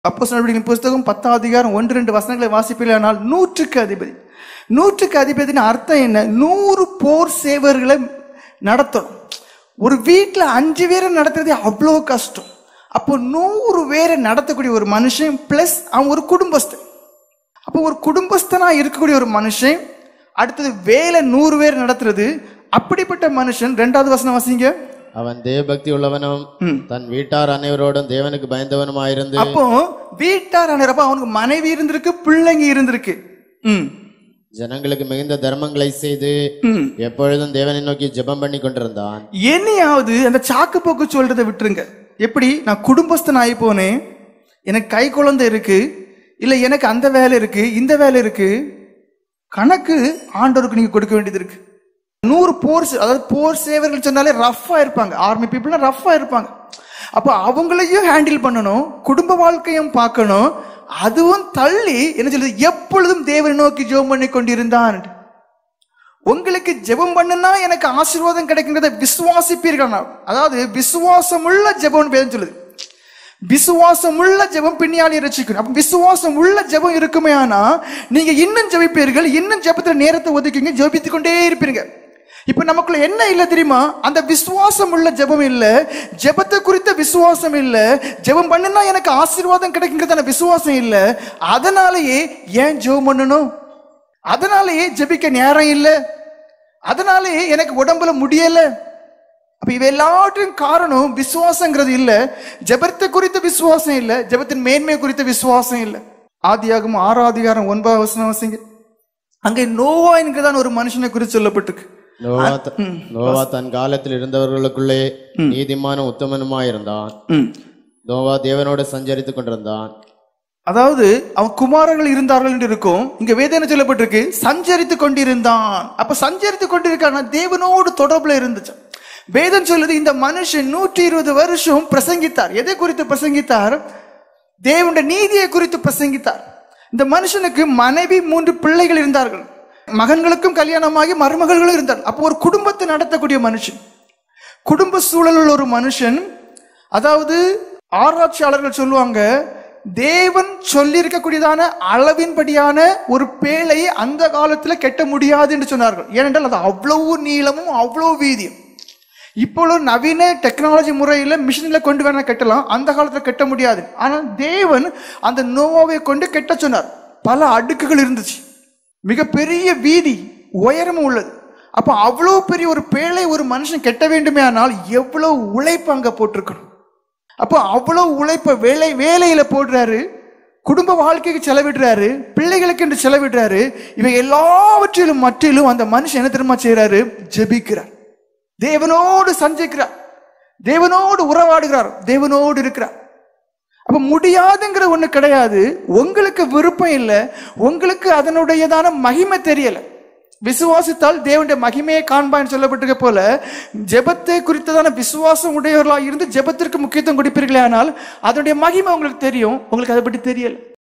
அப்போ புஸ்தகம் பத்தாம் அதிகாரம் ஒன்று ரெண்டு வசனங்களை வாசிப்பீர்களானால் நூற்றுக்கு அதிபதி நூற்றுக்கு அதிபதினு அர்த்தம் என்ன நூறு போர் சேவர்களை நடத்தணும் ஒரு வீட்டில் அஞ்சு பேரை நடத்துறது அவ்வளோ கஷ்டம் அப்போ நூறு பேரை நடத்தக்கூடிய ஒரு மனுஷன் ப்ளஸ் அவன் ஒரு குடும்பஸ்தன் அப்போ ஒரு குடும்பஸ்தனா இருக்கக்கூடிய ஒரு மனுஷன் அடுத்தது வேலை நூறு பேர் நடத்துறது அப்படிப்பட்ட மனுஷன் ரெண்டாவது வசனம் வாசிங்க அவன் தேவபக்தி உள்ளவனும் தன் வீட்டார் அனைவரோடும் தேவனுக்கு பயந்தவனுமாயிருந்து அப்போ வீட்டார் அனைவரப்ப அவனுக்கு மனைவி இருந்திருக்கு பிள்ளைங்க இருந்திருக்கு ம் ஜனங்களுக்கு மிகுந்த தர்மங்களை செய்து ம் எப்பொழுதும் தேவனை நோக்கி ஜெபம் பண்ணி கொண்டிருந்தான் என்னையாவது அந்த சாக்கு போக்கு சொல்றதை விட்டுருங்க எப்படி நான் குடும்பஸ்தன் ஆகி போனேன் எனக்கு கை குழந்தை இருக்கு இல்ல எனக்கு அந்த வேலை இருக்கு இந்த வேலை இருக்கு கணக்கு ஆண்டவருக்கு நீங்க கொடுக்க வேண்டியது இருக்கு நூறு போர் சே- அதாவது போர் சேவர்கள் சொன்னாலே ரஃபா இருப்பாங்க ஆர்மி பீப்புள்லாம் ரஃபா இருப்பாங்க அப்போ அவங்களையும் ஹேண்டில் பண்ணணும் குடும்ப வாழ்க்கையும் பார்க்கணும் அதுவும் தள்ளி என்ன சொல்றது எப்பொழுதும் தேவனை நோக்கி ஜெபம் பண்ணி கொண்டிருந்தான் உங்களுக்கு ஜெபம் பண்ணுனா எனக்கு ஆசீர்வாதம் கிடைக்குங்கிறத விசுவாசிப்பீர்கள் அதாவது விசுவாசமுள்ள ஜெபம் வேதம் சொல்லுது விசுவாசம் உள்ள ஜெபம் பின்னியாளி ரசிக்கணும் அப்ப விசுவாசம் உள்ள ஜெபம் இருக்குமே ஆனா நீங்க இன்னும் ஜெபிப்பீர்கள் இன்னும் ஜெபத்துல நேரத்தை ஒதுக்கிங்க ஜெபித்து கொண்டே இருப்பீங்க இப்ப நமக்குள்ள என்ன இல்ல தெரியுமா அந்த விசுவாசம் உள்ள ஜெபம் இல்ல ஜெபத்தை குறித்த விசுவாசம் இல்ல ஜெபம் பண்ணுனா எனக்கு ஆசீர்வாதம் கிடைக்குங்கிறதான விசுவாசம் இல்ல அதனாலேயே ஏன் ஜெபம் பண்ணணும் அதனாலேயே ஜெபிக்க நேரம் இல்ல அதனாலேயே எனக்கு உடம்புல முடியல அப்ப இவை எல்லாவற்றின் காரணம் விசுவாசங்கிறது இல்ல ஜெபத்தை குறித்த விசுவாசம் இல்ல ஜெபத்தின் மேன்மை குறித்த விசுவாசம் இல்ல ஆதியாகும் ஆறாம் அதிகாரம் ஒன்பதாம் வசனம் வாசிங்க அங்கே நோவா என்கிறதான ஒரு மனுஷனை குறித்து சொல்லப்பட்டிருக்கு நோவா த- நோவா தன் காலத்தில் இருந்தவர்களுக்குள்ளே நீதிமானும் உத்தமனுமாயிருந்தான் ம். நோவா தேவனோடு சஞ்சரித்துக் கொண்டிருந்தான் அதாவது அவன் குமாரர்கள் இருந்தார்கள் என்று இருக்கும் இங்க வேதம் என்ன சொல்லப்பட்டிருக்கு சஞ்சரித்து கொண்டிருந்தான் அப்ப சஞ்சரித்து கொண்டிருக்கான தேவனோடு தொடர்புல இருந்துச்சு வேதம் சொல்லுது இந்த மனுஷன் நூற்றி இருபது வருஷம் பிரசங்கித்தார் எதை குறித்து பிரசங்கித்தார் தேவனுடைய நீதியை குறித்து பிரசங்கித்தார் இந்த மனுஷனுக்கு மனைவி மூன்று பிள்ளைகள் இருந்தார்கள் மகன்களுக்கும் கல்யாணமாகி மருமகள்களும் இருந்தார் அப்போ ஒரு குடும்பத்தை நடத்தக்கூடிய மனுஷன் குடும்ப சூழலுள்ள ஒரு மனுஷன் அதாவது ஆராய்ச்சியாளர்கள் சொல்லுவாங்க தேவன் சொல்லியிருக்கக்கூடியதான அளவின்படியான ஒரு பேழை அந்த காலத்துல கெட்ட முடியாது என்று சொன்னார்கள் ஏனென்றால் அது அவ்வளவு நீளமும் அவ்வளவு வீதியும் இப்போ நவீன டெக்னாலஜி முறையில மிஷின்ல கொண்டு வேணா கட்டலாம் அந்த காலத்துல கட்ட முடியாது ஆனால் தேவன் அந்த நோவாவை கொண்டு கெட்ட சொன்னார் பல அடுக்குகள் இருந்துச்சு மிகப்பெரிய வீதி உயரமும் உள்ளது அப்போ அவ்வளோ பெரிய ஒரு பேழை ஒரு மனுஷன் கெட்ட வேண்டுமே ஆனால் எவ்வளவு உழைப்பு அங்க போட்டிருக்கணும் அப்போ அவ்வளவு உழைப்ப வேலை வேலையில போடுறாரு குடும்ப வாழ்க்கைக்கு செலவிடுறாரு பிள்ளைகளுக்கு என்று செலவிடுறாரு இவை எல்லாவற்றிலும் மற்றிலும் அந்த மனுஷன் என்ன தெரியுமா செய்யறாரு ஜெபிக்கிறார் தேவனோடு சஞ்சிக்கிறார் தேவனோடு உறவாடுகிறார் தேவனோடு இருக்கிறார் அப்ப முடியாதுங்கிற ஒண்ணு கிடையாது உங்களுக்கு விருப்பம் இல்லை உங்களுக்கு அதனுடையதான மகிமை தெரியல விசுவாசித்தால் தேவனுடைய மகிமையை காண்பான்னு சொல்லப்பட்டிருக்க போல ஜெபத்தை குறித்ததான விசுவாசம் உடையவர்களாக இருந்து ஜெபத்திற்கு முக்கியத்துவம் கொடுப்பீர்களே ஆனால் அதனுடைய மகிமை உங்களுக்கு தெரியும் உங்களுக்கு அதை பற்றி தெரியல